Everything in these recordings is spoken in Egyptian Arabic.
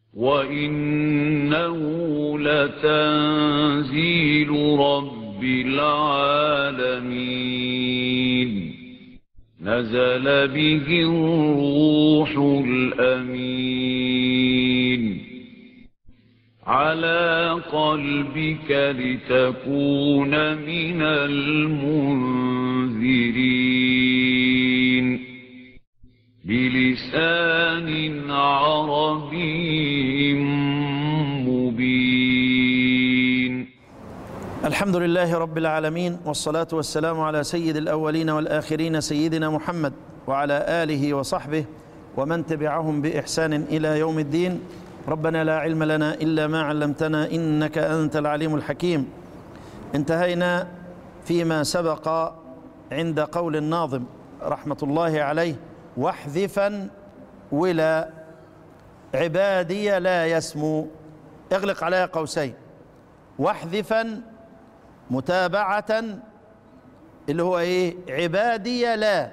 وإنه لتنزيل رب العالمين نزل به الروح الأمين على قلبك لتكون من المنذرين بلسان عربي مبين الحمد لله رب العالمين والصلاة والسلام على سيد الأولين والآخرين سيدنا محمد وعلى آله وصحبه ومن تبعهم بإحسان إلى يوم الدين ربنا لا علم لنا إلا ما علمتنا إنك أنت العليم الحكيم انتهينا فيما سبق عند قول الناظم رحمة الله عليه واحذفا ولا عبادي لا يسمو اغلق عليها قوسين واحذفا متابعة اللي هو ايه عبادي لا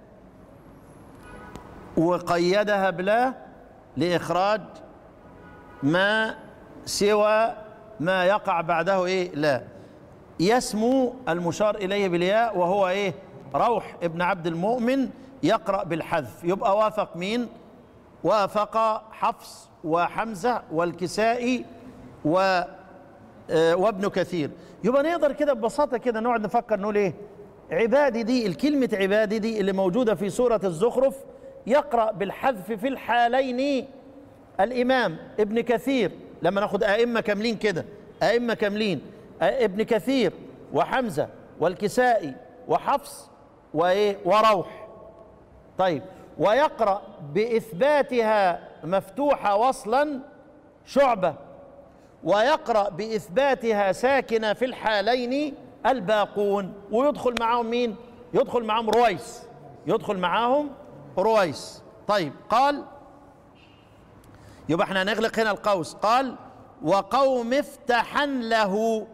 وقيدها بلا لإخراج ما سوى ما يقع بعده ايه لا يسمو المشار إليه بالياء وهو ايه روح ابن عبد المؤمن يقرأ بالحذف يبقى وافق مين وافق حفص وحمزة والكسائي و وابن كثير يبقى نقدر كده ببساطة كده نقعد نفكر نقول ايه عبادي دي الكلمة عبادي دي اللي موجودة في سورة الزخرف يقرأ بالحذف في الحالين الإمام ابن كثير لما ناخد أئمة كاملين كده أئمة كاملين ابن كثير وحمزة والكسائي وحفص وإيه وروح طيب ويقرأ بإثباتها مفتوحة وصلا شعبة ويقرأ بإثباتها ساكنة في الحالين الباقون ويدخل معاهم مين يدخل معاهم رويس يدخل معاهم رويس طيب قال يبقى احنا هنغلق هنا القوس قال وقوم افتحا له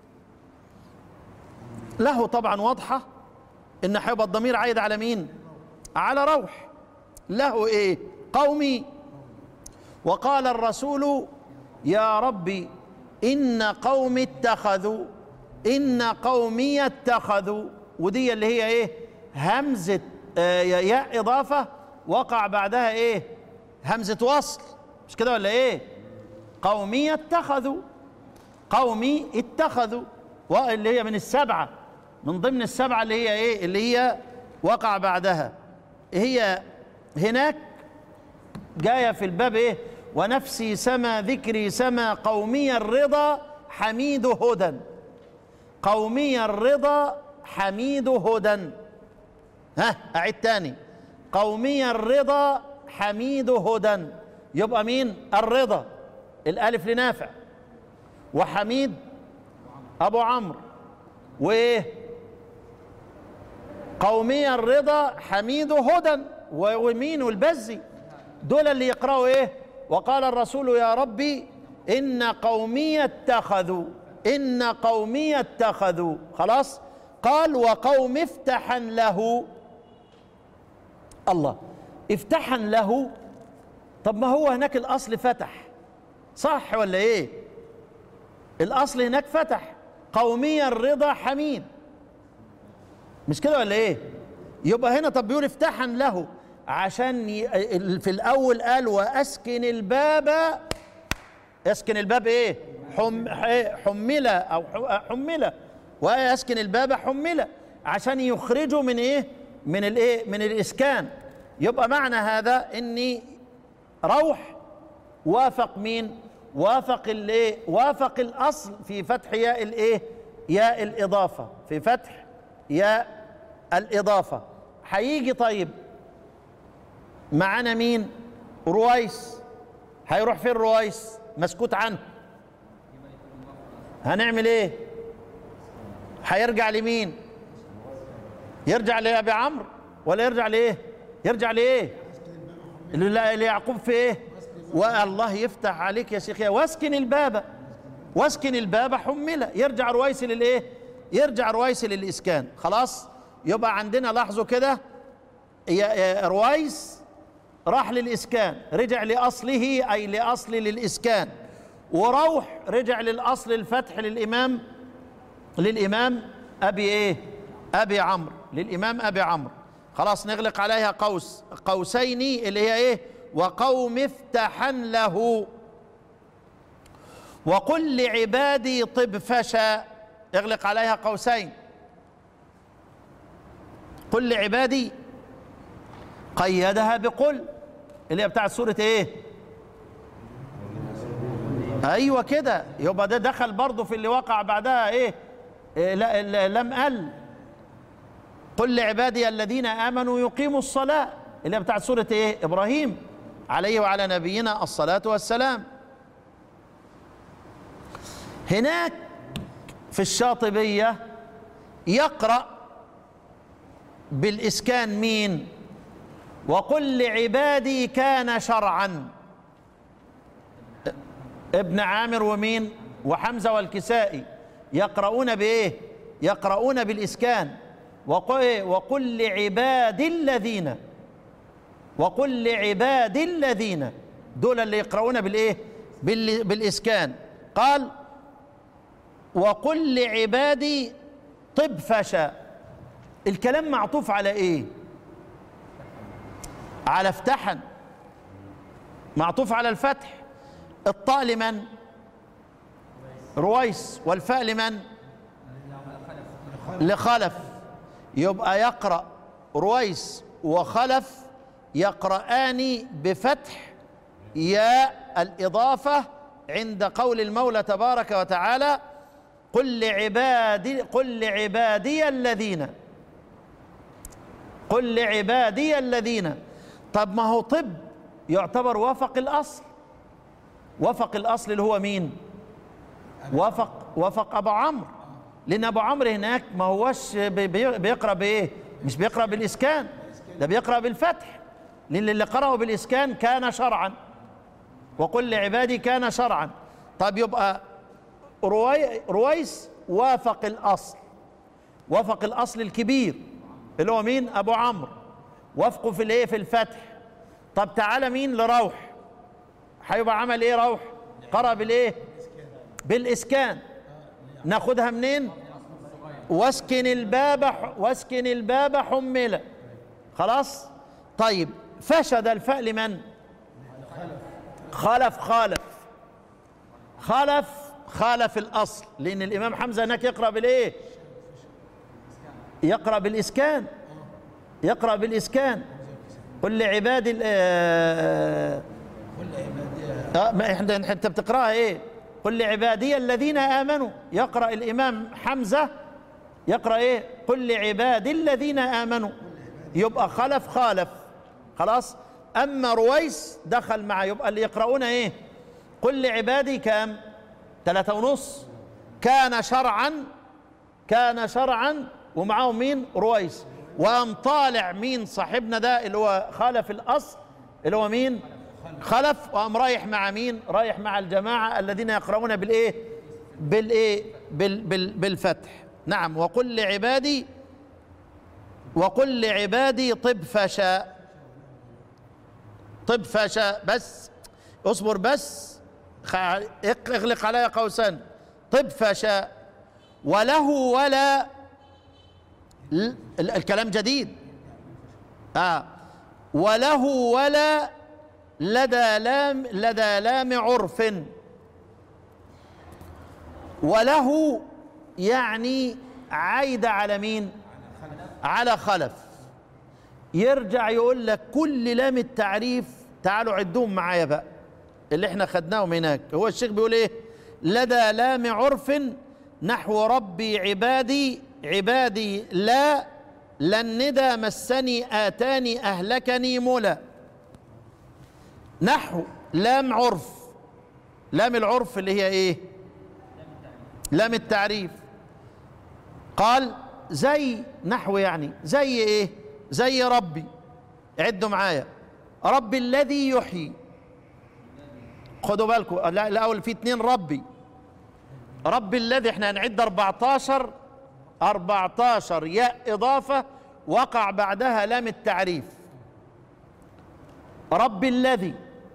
له طبعا واضحة ان هيبقى الضمير عايد على مين على روح له ايه قومي وقال الرسول يا ربي إن قومي اتخذوا إن قومي اتخذوا ودي اللي هي إيه همزة آه ياء إضافة وقع بعدها إيه همزة وصل مش كده ولا إيه قومي اتخذوا قومي اتخذوا اللي هي من السبعة من ضمن السبعة اللي هي إيه اللي هي وقع بعدها هي هناك جاية في الباب إيه ونفسي سما ذكري سما قومي الرضا حميد هدى قومي الرضا حميد هدى ها أعيد تاني قومي الرضا حميد هدى يبقى مين الرضا الألف لنافع وحميد أبو عمرو وإيه قومي الرضا حميد هدى ومين والبزي دول اللي يقرأوا إيه وقال الرسول يا ربي إن قومي اتخذوا إن قومي اتخذوا خلاص قال وقوم افتحا له الله افتحا له طب ما هو هناك الأصل فتح صح ولا إيه الأصل هناك فتح قومي الرضا حميد مش كده ولا إيه يبقى هنا طب بيقول افتحا له عشان في الاول قال واسكن الباب اسكن الباب ايه حم حمله او حمله واسكن الباب حمله عشان يخرجوا من ايه من الايه من الاسكان يبقى معنى هذا اني روح وافق مين وافق الايه وافق الاصل في فتح ياء الايه ياء الاضافه في فتح ياء الاضافه هيجي طيب معانا مين رويس هيروح فين رويس مسكوت عنه هنعمل ايه هيرجع لمين يرجع لابي عمرو ولا يرجع لايه يرجع لايه ليعقوب في ايه والله يفتح عليك يا شيخ واسكن الباب واسكن الباب حمله يرجع رويس للايه يرجع رويس للاسكان خلاص يبقى عندنا لاحظوا كده رويس راح للإسكان رجع لأصله أي لأصل للإسكان وروح رجع للأصل الفتح للإمام للإمام أبي إيه أبي عمرو للإمام أبي عمرو خلاص نغلق عليها قوس قوسين اللي هي إيه وقوم افتحا له وقل لعبادي طب فشا اغلق عليها قوسين قل لعبادي قيدها بقل اللي هي بتاعت سورة ايه ايوه كده يبقى ده دخل برضه في اللي وقع بعدها ايه, إيه لا لا- لم قل قل لعبادي الذين امنوا يقيموا الصلاه اللي هي بتاعت سوره ايه ابراهيم عليه وعلى نبينا الصلاه والسلام هناك في الشاطبيه يقرا بالاسكان مين وقل لعبادي كان شرعا ابن عامر ومين وحمزه والكسائي يقرؤون بايه يقرؤون بالاسكان وقل, وقل لعبادي الذين وقل لعبادي الذين دول اللي يقرؤون بالايه بال- بالاسكان قال وقل لعبادي طب فشا الكلام معطوف على ايه على افتحا معطوف على الفتح الطاء لمن رويس والفاء لمن لخلف يبقى يقرأ رويس وخلف يقرآن بفتح ياء الإضافة عند قول المولى تبارك وتعالى قل لعبادي قل لعبادي الذين قل لعبادي الذين طب ما هو طب يعتبر وفق الأصل وفق الأصل اللي هو مين وفق وفق أبو عمرو لأن أبو عمرو هناك ما هوش بي- بي- بيقرأ بإيه مش بيقرأ بالإسكان ده بيقرأ بالفتح لأن اللي قرأوا بالإسكان كان شرعا وقل لعبادي كان شرعا طب يبقى روي رويس وافق الأصل وفق الأصل الكبير اللي هو مين أبو عمرو وافقه في الإيه في الفتح طب تعالى مين لروح هيبقى عمل إيه روح قرأ بالإيه بالإسكان ناخدها منين واسكن الباب واسكن الباب حملة خلاص طيب فشد الفاء لمن خلف خالف خلف خالف الأصل لأن الإمام حمزة هناك يقرأ بالإيه يقرأ بالإسكان يقرأ بالإسكان قل لعبادي ال- آه، آه، ما احنا انت بتقراها ايه قل لعبادي الذين امنوا يقرا الامام حمزه يقرا ايه قل لعبادي الذين امنوا يبقى خلف خالف خلاص اما رويس دخل معه يبقى اللي يقرؤون ايه قل لعبادي كام ثلاثة ونص كان شرعا كان شرعا ومعاهم مين رويس وقام طالع مين صاحبنا ده اللي هو خالف الاصل اللي هو مين خلف وقام رايح مع مين رايح مع الجماعه الذين يقرؤون بالايه بالايه بال بال بالفتح نعم وقل لعبادي وقل لعبادي طب فشاء طب فشاء بس اصبر بس خ- اغلق علي قوسا طب فشاء وله ولا ال- ال- الكلام جديد آه وله ولا لدى لام لدى لام عرف وله يعني عايد على مين على خلف يرجع يقول لك كل لام التعريف تعالوا عدوهم معايا بقى اللي احنا خدناهم هناك هو الشيخ بيقول ايه لدى لام عرف نحو ربي عبادي عبادي لا لن ندى مسني آتاني أهلكني ملا نحو لام عرف لام العرف اللي هي ايه لام التعريف قال زي نحو يعني زي ايه زي ربي عدوا معايا ربي الذي يحيي خدوا بالكم لا الاول في اتنين ربي ربي الذي احنا هنعد 14 14 ياء اضافه وقع بعدها لام التعريف رب الذي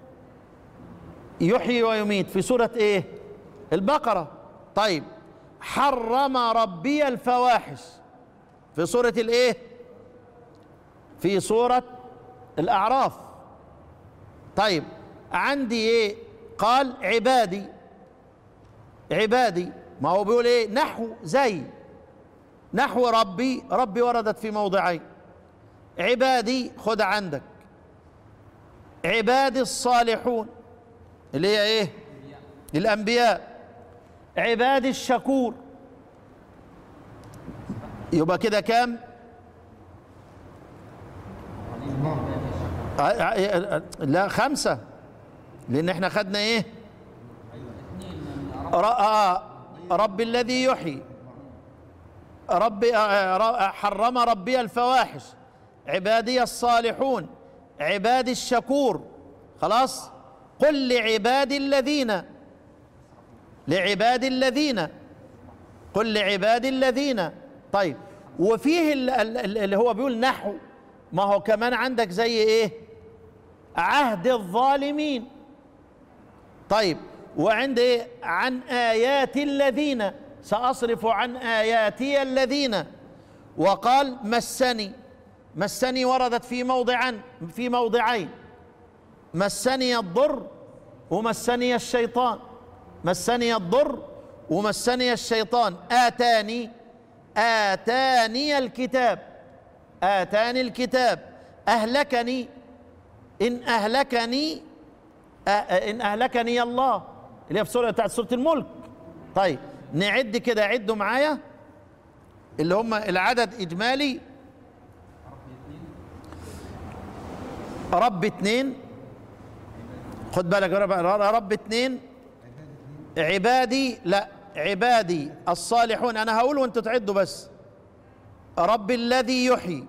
يحيي ويميت في سورة ايه البقرة طيب حرم ربي الفواحش في سورة الايه في سورة الأعراف طيب عندي ايه قال عبادي عبادي ما هو بيقول ايه نحو زي نحو ربي ربي وردت في موضعين عبادي خد عندك عبادي الصالحون اللي هي ايه الانبياء عبادي الشكور يبقى كده كام ع- ع- لا خمسة لأن احنا خدنا ايه ر- آه رب الذي يحيي ربي آه، ر- حرم ربي الفواحش عبادي الصالحون عبادي الشكور خلاص قل لعبادي الذين لعبادي الذين قل لعبادي الذين طيب وفيه ال- ال- ال- اللي هو بيقول نحو ما هو كمان عندك زي ايه عهد الظالمين طيب وعند ايه عن ايات الذين ساصرف عن اياتي الذين وقال مسني مسني وردت في موضعان في موضعين مسني الضر ومسني الشيطان مسني الضر ومسني الشيطان آتاني آتاني الكتاب آتاني الكتاب أهلكني إن أهلكني آ- إن أهلكني الله اللي هي في سورة بتاعت سورة الملك طيب نعد كده عدوا معايا اللي هم العدد إجمالي رب اتنين خد بالك يا رب رب اتنين عبادي لا عبادي الصالحون انا هقول وانتوا تعدوا بس رب الذي يحيي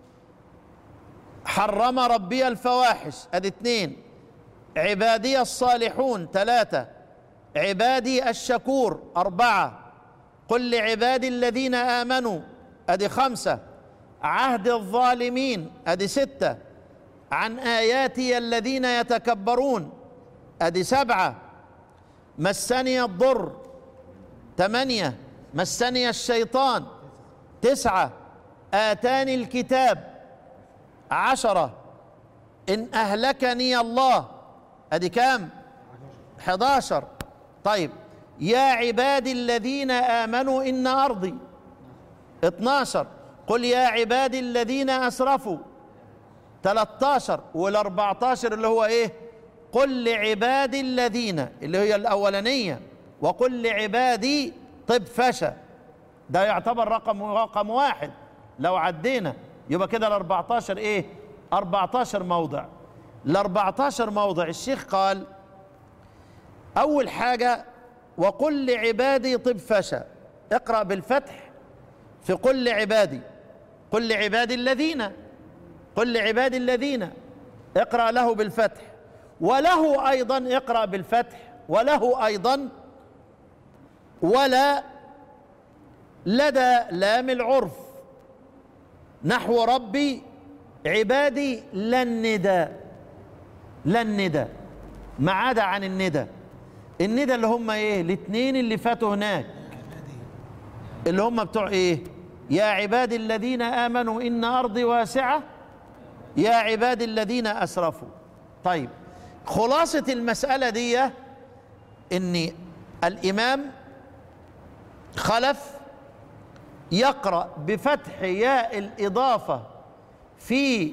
حرم ربي الفواحش ادي اتنين عبادي الصالحون ثلاثة عبادي الشكور أربعة قل لعبادي الذين آمنوا ادي خمسة عهد الظالمين ادي ستة عن آياتي الذين يتكبرون ادي سبعة مسني الضر ثمانية مسني الشيطان تسعة آتاني الكتاب عشرة إن أهلكني الله أدي كام حداشر طيب يا عبادي الذين آمنوا إن أرضي اتناشر قل يا عبادي الذين أسرفوا 13 وال14 اللي هو ايه قل لعبادي الذين اللي هي الاولانيه وقل لعبادي طب فشى ده يعتبر رقم رقم واحد لو عدينا يبقى كده ال14 ايه 14 موضع ال14 موضع الشيخ قال اول حاجه وقل لعبادي طب فشى اقرا بالفتح في قل لعبادي قل لعبادي الذين قل لعبادي الذين اقرا له بالفتح وله ايضا اقرا بالفتح وله ايضا ولا لدى لام العرف نحو ربي عبادي لا الندى لا الندى ما عدا عن الندى الندى اللي هم ايه الاثنين اللي فاتوا هناك اللي هم بتوع ايه يا عبادي الذين امنوا ان ارضي واسعه يا عبادي الذين اسرفوا طيب خلاصه المساله دي ان الامام خلف يقرا بفتح ياء الاضافه في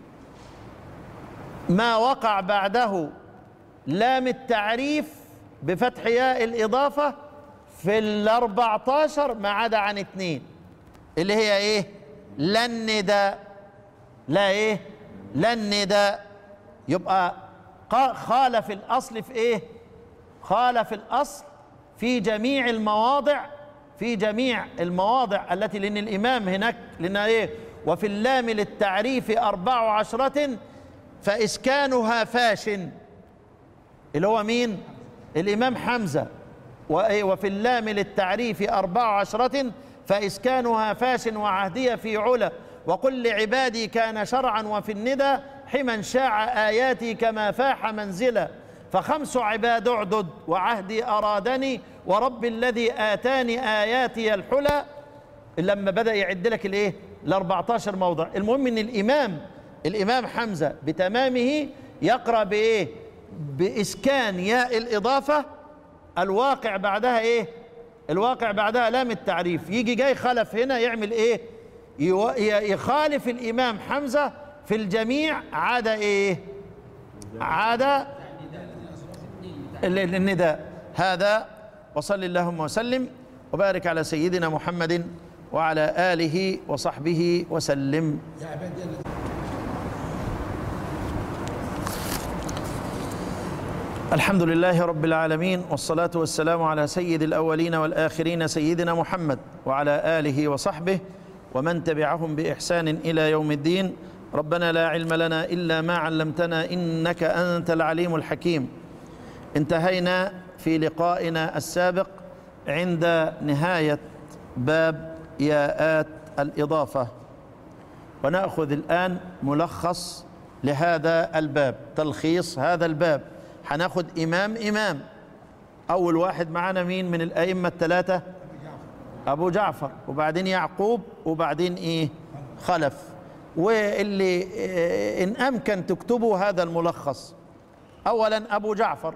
ما وقع بعده لام التعريف بفتح ياء الإضافة في الأربعتاشر ما عدا عن اتنين اللي هي ايه لن نداء لا ايه لن نداء يبقى قا- خالف الأصل في ايه خالف الأصل في جميع المواضع في جميع المواضع التي لأن الإمام هناك لأن ايه وفي اللام للتعريف أربع عشرة فإسكانها فاش اللي هو مين الإمام حمزة وإيه؟ وفي اللام للتعريف أربع عشرة فإسكانها فاش وعهدية في علا وقل لعبادي كان شرعا وفي الندى حما شاع آياتي كما فاح منزلا فخمس عباد اعدد وعهدي أرادني ورب الذي آتاني آياتي الحلى لما بدأ يعد لك الايه ال 14 موضع المهم ان الامام الامام حمزه بتمامه يقرا بايه باسكان ياء الاضافه الواقع بعدها ايه الواقع بعدها لام التعريف يجي جاي خلف هنا يعمل ايه يو- ي- يخالف الامام حمزه في الجميع عدا ايه عدا ال- ال- النداء هذا وصل اللهم وسلم وبارك على سيدنا محمد وعلى آله وصحبه وسلم الحمد لله رب العالمين والصلاة والسلام على سيد الأولين والآخرين سيدنا محمد وعلى آله وصحبه ومن تبعهم بإحسان إلى يوم الدين ربنا لا علم لنا إلا ما علمتنا إنك أنت العليم الحكيم انتهينا في لقائنا السابق عند نهاية باب ياءات الإضافة ونأخذ الآن ملخص لهذا الباب تلخيص هذا الباب هناخد إمام إمام أول واحد معانا مين من الأئمة الثلاثة أبو جعفر وبعدين يعقوب وبعدين إيه خلف واللي إيه، إن أمكن تكتبوا هذا الملخص أولا أبو جعفر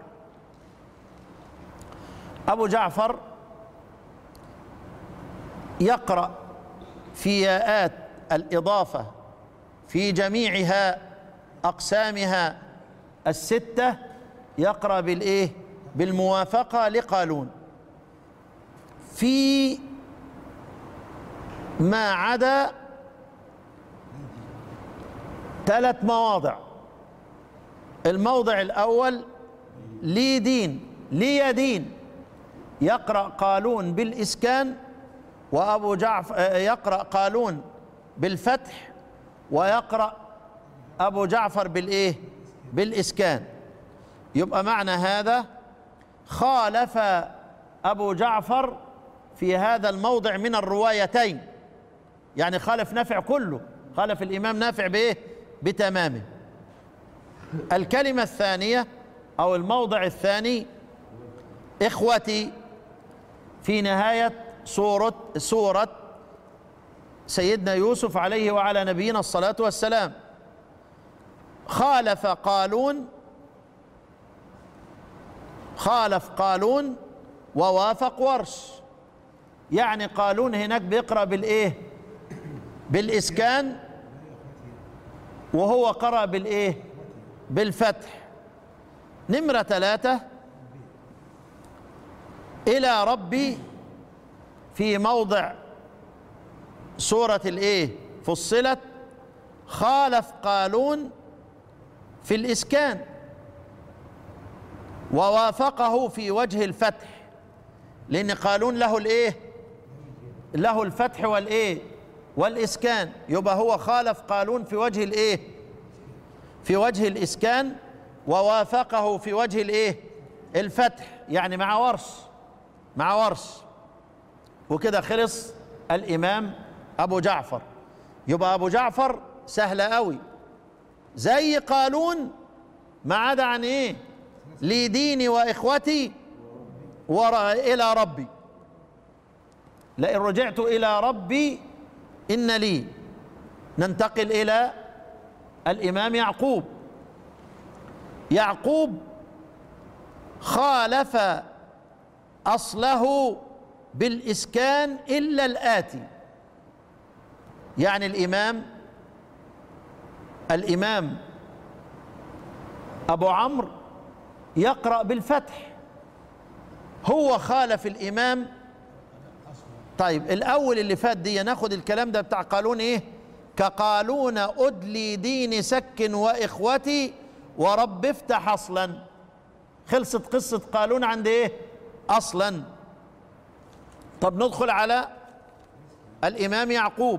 أبو جعفر يقرأ في ياءات الإضافة في جميعها أقسامها الستة يقرأ بالإيه؟ بالموافقة لقالون في ما عدا ثلاث مواضع الموضع الأول لي دين لي دين يقرأ قالون بالإسكان وأبو جعفر يقرأ قالون بالفتح ويقرأ أبو جعفر بالإيه بالإسكان يبقى معنى هذا خالف أبو جعفر في هذا الموضع من الروايتين يعني خالف نافع كله خالف الإمام نافع بإيه بتمامه الكلمة الثانية أو الموضع الثاني إخوتي في نهاية سورة سورة سيدنا يوسف عليه وعلى نبينا الصلاة والسلام خالف قالون خالف قالون ووافق ورش يعني قالون هناك بيقرأ بالإيه بالإسكان وهو قرأ بالإيه بالفتح نمرة ثلاثة إلى ربي في موضع سورة الإيه فصلت خالف قالون في الإسكان ووافقه في وجه الفتح لأن قالون له الإيه له الفتح والإيه والإسكان يبقى هو خالف قالون في وجه الإيه في وجه الإسكان ووافقه في وجه الإيه الفتح يعني مع ورش مع ورش وكده خلص الإمام أبو جعفر يبقى أبو جعفر سهلة قوي زي قالون ما عدا عن إيه لي ديني وإخوتي ورا إلى ربي لئن رجعت إلى ربي إن لي ننتقل إلى الإمام يعقوب يعقوب خالف أصله بالإسكان إلا الآتي يعني الإمام الإمام أبو عمرو يقرأ بالفتح هو خالف الإمام طيب الأول اللي فات دي ناخد الكلام ده بتاع قالون إيه كقالون أدلي دين سك وإخوتي ورب افتح أصلا خلصت قصة قالون عند إيه أصلا طب ندخل على الإمام يعقوب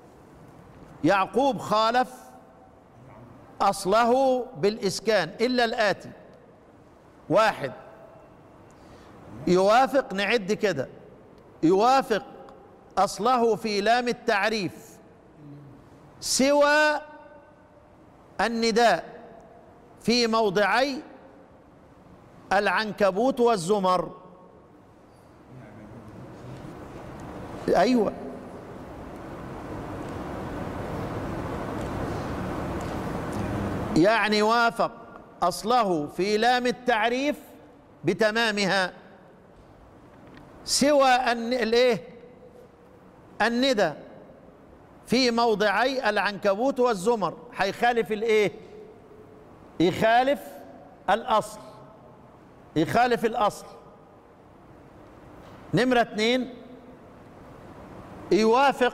يعقوب خالف أصله بالإسكان إلا الآتي واحد يوافق نعد كده يوافق أصله في لام التعريف سوى النداء في موضعي العنكبوت والزمر ايوه يعني وافق اصله في لام التعريف بتمامها سوى ان الايه الندى في موضعي العنكبوت والزمر هيخالف الايه يخالف الاصل يخالف الاصل نمرة اتنين يوافق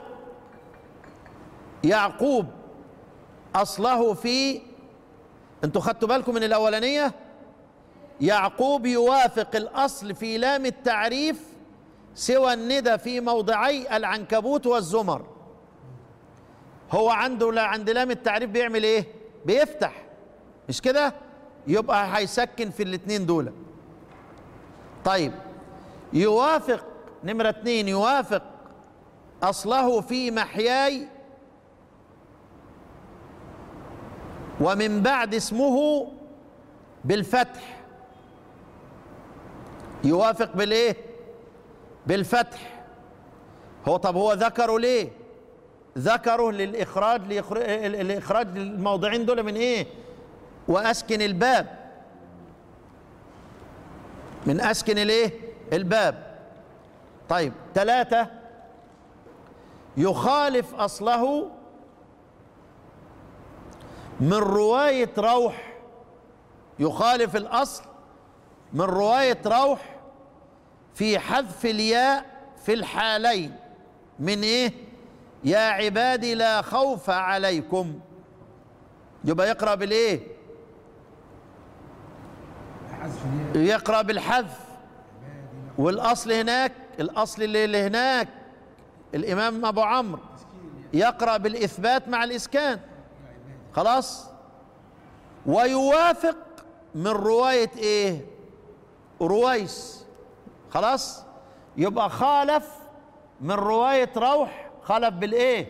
يعقوب اصله في انتوا خدتوا بالكم من الاولانيه يعقوب يوافق الاصل في لام التعريف سوى الندى في موضعي العنكبوت والزمر هو عنده لا عند لام التعريف بيعمل ايه بيفتح مش كده يبقى هيسكن في الاتنين دول طيب يوافق نمرة اتنين يوافق أصله في محياي ومن بعد اسمه بالفتح يوافق بالايه بالفتح هو طب هو ذكره ليه ذكره للاخراج لاخراج الموضعين دول من ايه واسكن الباب من اسكن الايه الباب طيب ثلاثة يخالف اصله من رواية روح يخالف الاصل من رواية روح في حذف الياء في الحالين من ايه يا عبادي لا خوف عليكم يبقى يقرا بالايه يقرا بالحذف والاصل هناك الاصل اللي اللي هناك الامام ابو عمرو يقرا بالاثبات مع الاسكان خلاص ويوافق من روايه ايه رويس خلاص يبقى خالف من روايه روح خلف بالايه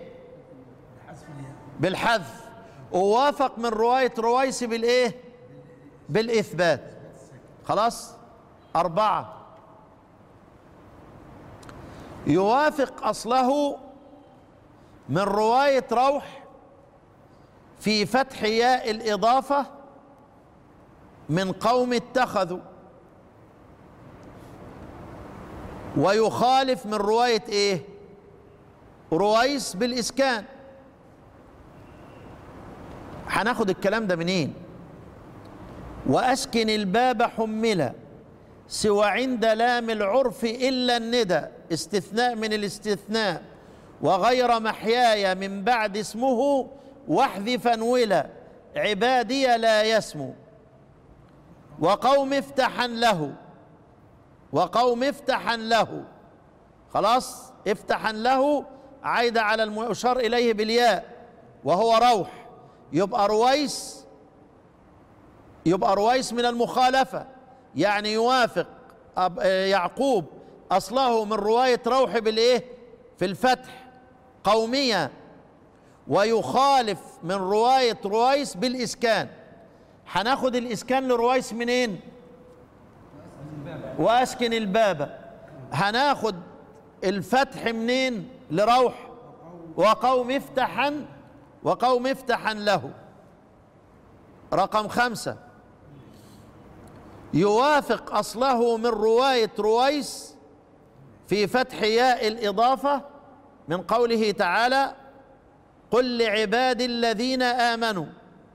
بالحذف ووافق من روايه رويس بالايه بالاثبات خلاص اربعه يوافق اصله من روايه روح في فتح ياء الاضافه من قوم اتخذوا ويخالف من روايه ايه رويس بالاسكان هناخد الكلام ده منين واسكن الباب حملا سوى عند لام العرف الا الندى استثناء من الاستثناء وغير محياي من بعد اسمه واحذفا ولا عبادي لا يسمو وقوم افتحا له وقوم افتحا له خلاص افتحا له عايدة على المشار إليه بالياء وهو روح يبقى رويس يبقى رويس من المخالفة يعني يوافق يعقوب أصله من رواية روح بالإيه في الفتح قومية ويخالف من رواية رويس بالإسكان هناخد الإسكان لرويس منين وأسكن الباب هناخد الفتح منين لروح وقوم افتحا وقوم افتحا له رقم خمسة يوافق أصله من رواية رويس في فتح ياء الإضافة من قوله تعالى قل لعبادي الذين آمنوا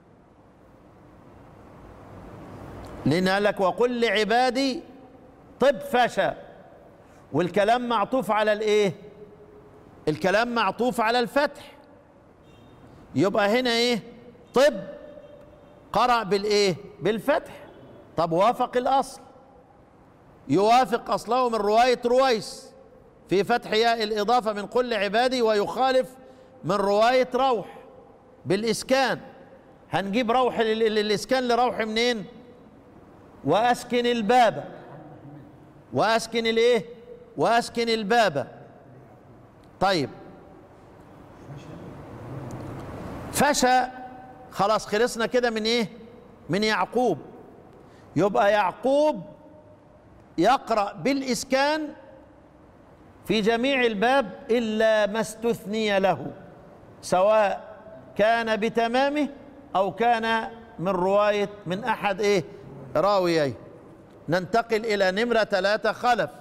لأن لك وقل لعبادي طب فشى والكلام معطوف على الايه الكلام معطوف على الفتح يبقى هنا ايه طب قرأ بالايه بالفتح طب وافق الاصل يوافق اصله من رواية رويس في فتح ياء الاضافة من كل عبادي ويخالف من رواية روح بالاسكان هنجيب روح الاسكان لروح منين واسكن الباب واسكن الايه واسكن الباب طيب فشى خلاص خلصنا كده من ايه من يعقوب يبقى يعقوب يقرأ بالإسكان في جميع الباب إلا ما استثني له سواء كان بتمامه أو كان من رواية من أحد إيه راوييه ننتقل إلى نمرة ثلاثة خلف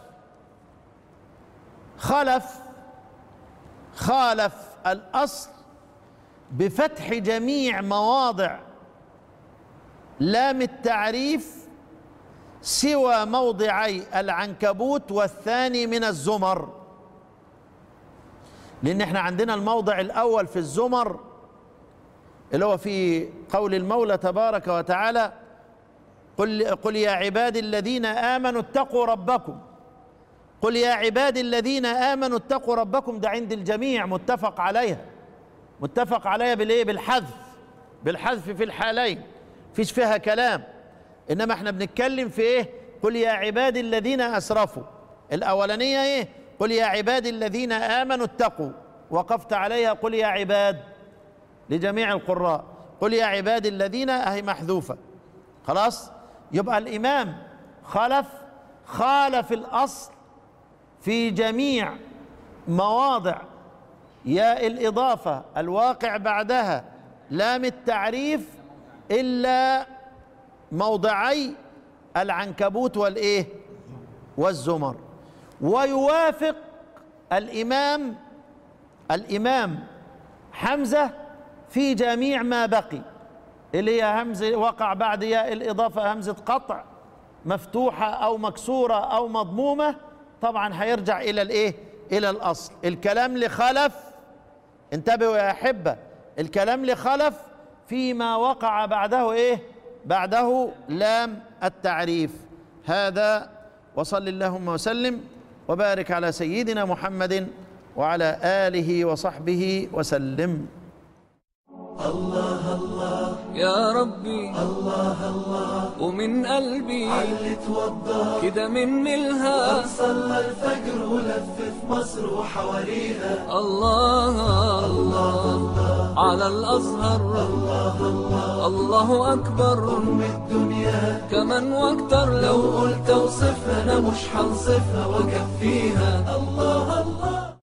خلف خالف الأصل بفتح جميع مواضع لام التعريف سوى موضعي العنكبوت والثاني من الزمر لأن احنا عندنا الموضع الأول في الزمر اللي هو في قول المولى تبارك وتعالى قل, قل يا عبادي الذين آمنوا اتقوا ربكم قل يا عبادي الذين آمنوا اتقوا ربكم ده عند الجميع متفق عليها متفق عليها بالايه بالحذف بالحذف في الحالين فيش فيها كلام انما احنا بنتكلم في ايه قل يا عبادي الذين اسرفوا الاولانيه ايه قل يا عبادي الذين امنوا اتقوا وقفت عليها قل يا عباد لجميع القراء قل يا عبادي الذين اهي محذوفه خلاص يبقى الامام خلف خالف الاصل في جميع مواضع ياء الإضافة الواقع بعدها لام التعريف إلا موضعي العنكبوت والإيه والزمر ويوافق الإمام الإمام حمزة في جميع ما بقي اللي هي همزة وقع بعد ياء الإضافة همزة قطع مفتوحة أو مكسورة أو مضمومة طبعا هيرجع إلى الإيه إلى الأصل الكلام لخلف انتبهوا يا أحبة الكلام لخلف فيما وقع بعده إيه بعده لام التعريف هذا وصل اللهم وسلم وبارك على سيدنا محمد وعلى آله وصحبه وسلم يا ربي الله الله ومن قلبي اللي توضى كده من ملها صلى الفجر ولف في مصر وحواليها الله الله على الأزهر الله أكبر أم الدنيا كمان واكتر لو لو قلت اوصفها انا مش هنصفها واكفيها الله الله